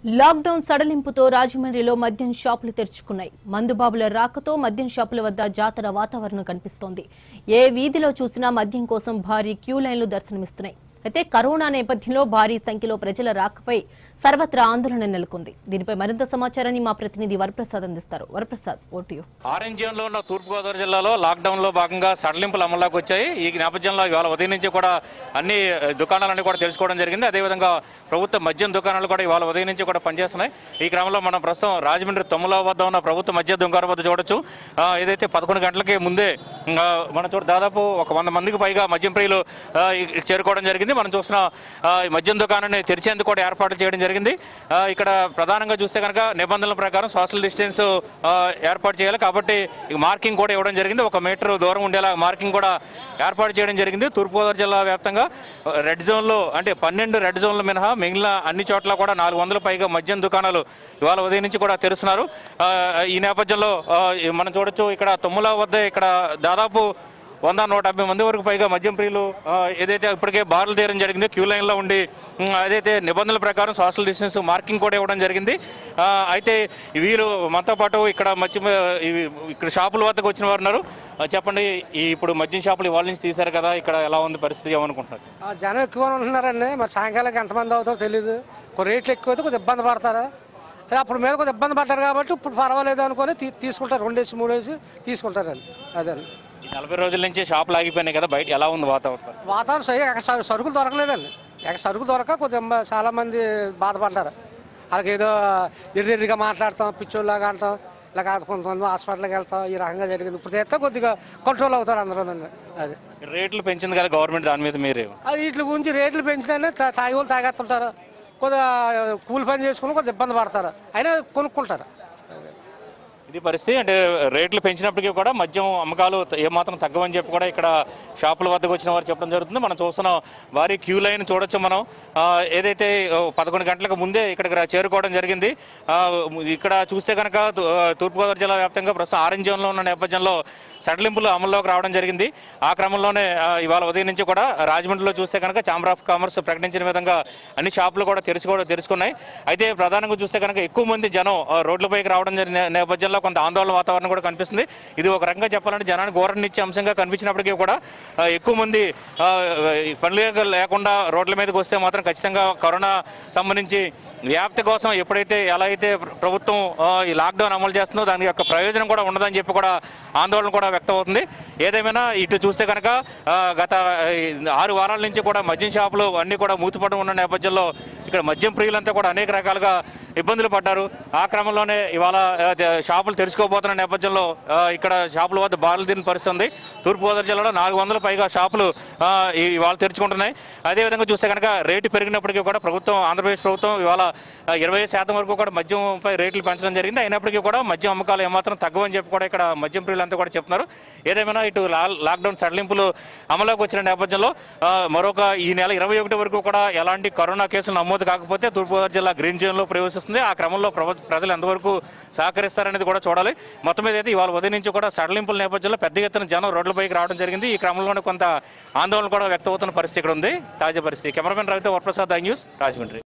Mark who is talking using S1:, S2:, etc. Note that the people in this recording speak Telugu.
S1: లాక్డౌన్ సడలింపుతో రాజమండ్రిలో మద్యం షాపులు తెరుచుకున్నాయి మందుబాబుల రాకతో మద్యం షాపుల వద్ద జాతర వాతావరణం కనిపిస్తోంది ఏ వీధిలో చూసినా మద్యం కోసం భారీ క్యూ లైన్లు దర్శనమిస్తున్నాయి అయితే కరోనా నేపథ్యంలో భారీ సంఖ్యలో ప్రజల రాకపై సర్వత్రా ఆందోళన నెలకొంది దీనిపై మరింత సమాచారాన్ని మా ప్రతినిధి వరప్రసాద్ అందిస్తారు వరప్రసాద్ ఓటు
S2: ఆరెంజ్ జోన్లో ఉన్న తూర్పుగోదావరి జిల్లాలో లాక్డౌన్లో భాగంగా సడలింపులు అమల్లోకి వచ్చాయి ఈ నేపథ్యంలో ఇవాళ ఉదయం నుంచి కూడా అన్ని ఆ, దుకాణాలన్నీ కూడా తెలుసుకోవడం జరిగింది అదేవిధంగా ప్రభుత్వ మద్యం దుకాణాలు కూడా ఇవాళ ఉదయం నుంచి కూడా పనిచేస్తున్నాయి ఈ క్రమంలో మనం ప్రస్తుతం రాజమండ్రి తొమ్మిదవ వద్ద ఉన్న ప్రభుత్వ మద్య దుకాణం వద్ద చూడొచ్చు ఆ, ఏదైతే పదకొండు గంటలకి ముందే ఆ, మనం చూడ దాదాపు ఒక వంద మందికి పైగా మద్యం ప్రియులు ఆ, ఇక్కడికి చేరుకోవడం జరిగింది మనం చూసిన ఆ, ఈ మద్యం దుకాణాన్ని తెరిచేందుకు కూడా ఏర్పాట్లు చేయడం జరిగింది ఆ, ఇక్కడ ప్రధానంగా చూస్తే కనుక నిబంధనల ప్రకారం సోషల్ డిస్టెన్స్ ఆ, ఏర్పాటు చేయాలి కాబట్టి ఈ మార్కింగ్ కూడా ఇవ్వడం జరిగింది ఒక మీటర్ దూరం ఉండేలా మార్కింగ్ కూడా ఏర్పాటు చేయడం జరిగింది తూర్పుగోదావరి జిల్లా వ్యాప్తంగా రెడ్ జోన్లో అంటే పన్నెండు రెడ్ జోన్లు మినహా మిగిలిన అన్ని చోట్ల కూడా నాలుగు వందల పైగా మద్యం దుకాణాలు ఇవాళ ఉదయం నుంచి కూడా తెరుస్తున్నారు ఆ, ఈ నేపథ్యంలో ఆ, మనం చూడొచ్చు ఇక్కడ తొమ్మిల వద్ద ఇక్కడ దాదాపు వంద నూట డెబ్బై మంది వరకు పైగా మద్యం ప్రియులు ఆ, ఏదైతే ఇప్పటికే బార్లు తీయడం జరిగింది క్యూ లైన్లో ఉండి ఉమ్, అదైతే నిబంధనల ప్రకారం సోషల్ డిస్టెన్స్ మార్కింగ్ కూడా ఇవ్వడం జరిగింది ఆ, అయితే వీరు మనతో పాటు ఇక్కడ మద్యం ఇవి ఇక్కడ షాపుల వద్దకు వచ్చిన వారు ఉన్నారు ఆ, చెప్పండి ఈ ఇప్పుడు మద్యం షాపులు ఇవాళ నుంచి తీశారు కదా ఇక్కడ ఎలా ఉంది పరిస్థితి ఏమనుకుంటున్నారు
S3: ఆ, జనం ఎక్కువ ఉంటున్నారండి మరి సాయంకాలం ఎంతమంది అవుతారో తెలియదు కొన్ని రేట్లు ఎక్కువ అయితే కొద్దిగా ఇబ్బంది పడతారు అదే అప్పుడు మీద కొద్దిగా ఇబ్బంది పడ్డారు కాబట్టి ఇప్పుడు పర్వాలేదు అనుకొని తీ- తీసుకుంటారు రెండేసి మూడేసి తీసుకుంటారండి అదే
S2: ఈ నలభై రోజుల నుంచి షాపులు ఆగిపోయినాయి కదా బయట ఎలా ఉంది వాతావరణం
S3: వాతావరణం సరి అక్కడ సరు- సరుకులు దొరకలేదండి అక్కడ సరుకు దొరక కొద్దిగా మ- చాలా మంది బాధపడ్డారు వాళ్ళకి ఏదో ఎర్రెర్రిగా మాట్లాడతాం పిచ్చోళ్ళలాగా అంటాం ఇలా కాదు కొంతమంది హాస్పిటల్కి వెళ్తాం ఈ రకంగా జరిగింది ఇప్పుడు తెస్తే కొద్దిగా కంట్రోల్ అవుతారు అందరూ అది
S2: రేట్లు పెంచింది కదా గవర్నమెంట్ దాని మీద మీరే
S3: అది వీటి గురించి రేట్లు పెంచితేనే తా- తాగి వాళ్ళు తాగేస్తుంటారు కొద్దిగా కూలి పని చేసుకుని కొద్దిగా ఇబ్బంది పడతారు అయినా కొనుక్కుంటారు
S2: ఇది పరిస్థితి అంటే రేట్లు పెంచినప్పటికీ కూడా మద్యం అమ్మకాలు త- ఏమాత్రం తగ్గవని చెప్పి కూడా ఇక్కడ షాపుల వద్దకు వచ్చిన వారు చెప్పడం జరుగుతుంది మనం చూస్తున్నాం వారి క్యూ లైన్ చూడొచ్చు మనం ఆ, ఏదైతే ఓ, పదకొండు గంటలకు ముందే ఇక్కడికి రా- చేరుకోవడం జరిగింది ఆ, ఇక్కడ చూస్తే కనుక తూ- ఆ, తూర్పుగోదావరి జిల్లా వ్యాప్తంగా ప్రస్తుతం ఆరెంజ్ జోన్లో ఉన్న నేపథ్యంలో సడలింపులు అమల్లోకి రావడం జరిగింది ఆ క్రమంలోనే ఆ, ఇవాళ ఉదయం నుంచి కూడా రాజమండ్రిలో చూస్తే కనుక ఛాంబర్ ఆఫ్ కామర్స్ ప్రకటించిన విధంగా అన్ని షాపులు కూడా తెరుచుకోవడం తెరుచుకున్నాయి అయితే ప్రధానంగా చూస్తే కనుక ఎక్కువ మంది జనం ఆ, రోడ్లపైకి రావడం జరిగిన నేపథ్యంలో కొంత ఆందోళన వాతావరణం కూడా కనిపిస్తుంది ఇది ఒక రకంగా చెప్పాలంటే జనానికి ఊరనిచ్చే అంశంగా కనిపించినప్పటికీ కూడా ఆ, ఎక్కువ మంది ఆ, ఈ పనులు లేకుండా రోడ్ల మీదకి వస్తే మాత్రం ఖచ్చితంగా కరోనా సంబంధించి వ్యాప్తి కోసం ఎప్పుడైతే ఎలా అయితే ప్ర- ప్రభుత్వం ఆ, ఈ లాక్డౌన్ అమలు చేస్తుందో దాని యొక్క ప్రయోజనం కూడా ఉండదని చెప్పి కూడా ఆందోళన కూడా వ్యక్తం అవుతుంది ఏదేమైనా ఇటు చూస్తే కనుక ఆ, గత ఆ, ఈ ఆరు వారాల నుంచి కూడా మద్యం షాపులు అన్నీ కూడా మూతపడి ఉన్న నేపథ్యంలో ఇక్కడ మద్యం ప్రియులంతా కూడా అనేక రకాలుగా ఇబ్బందులు పడ్డారు ఆ క్రమంలోనే ఇవాళ ఆ, ద- షాపులు తెరుచుకోబోతున్న నేపథ్యంలో ఆ, ఇక్కడ షాపుల వద్ద బారులు తిని పరిస్థితి ఉంది తూర్పుగోదావరి జిల్లాలో నాలుగు వందల పైగా షాపులు ఆ, ఈ- ఇవాళ తెరుచుకుంటున్నాయి అదేవిధంగా చూస్తే కనుక రేటు పెరిగినప్పటికీ కూడా ప్రభుత్వం ఆంధ్రప్రదేశ్ ప్రభుత్వం ఇవాళ ఇరవై శాతం వరకు కూడా మద్యంపై రేట్లు పెంచడం జరిగింది అయినప్పటికీ కూడా మద్యం అమ్మకాలు ఏమాత్రం తగ్గవని చెప్పి కూడా ఇక్కడ మద్యం ప్రియులంతా కూడా చెప్తున్నారు ఏదేమైనా ఇటు లా- లాక్డౌన్ సడలింపులు అమలులోకి వచ్చిన నేపథ్యంలో ఆ, మరొక ఈ నెల ఇరవై ఒకటి వరకు కూడా ఎలాంటి కరోనా కేసులు నమోదు కాకపోతే తూర్పుగోదావరి జిల్లా గ్రీన్ జోన్లో ప్రవేశిస్తుంది ఆ క్రమంలో ప్రభు- ప్రజలు ఎంతవరకు సహకరిస్తారనేది కూడా చూడాలి మొత్తం మీద అయితే ఇవాళ ఉదయం నుంచి కూడా సడలింపుల నేపథ్యంలో పెద్ద ఎత్తున జనం రోడ్లపైకి రావడం జరిగింది ఈ క్రమంలోనే కొంత ఆందోళన కూడా వ్యక్తమవుతున్న పరిస్థితి ఇక్కడ ఉంది తాజా పరిస్థితి కెమెరామెన్ రవితో వరప్రసాద్ ఐ న్యూస్ రాజమండ్రి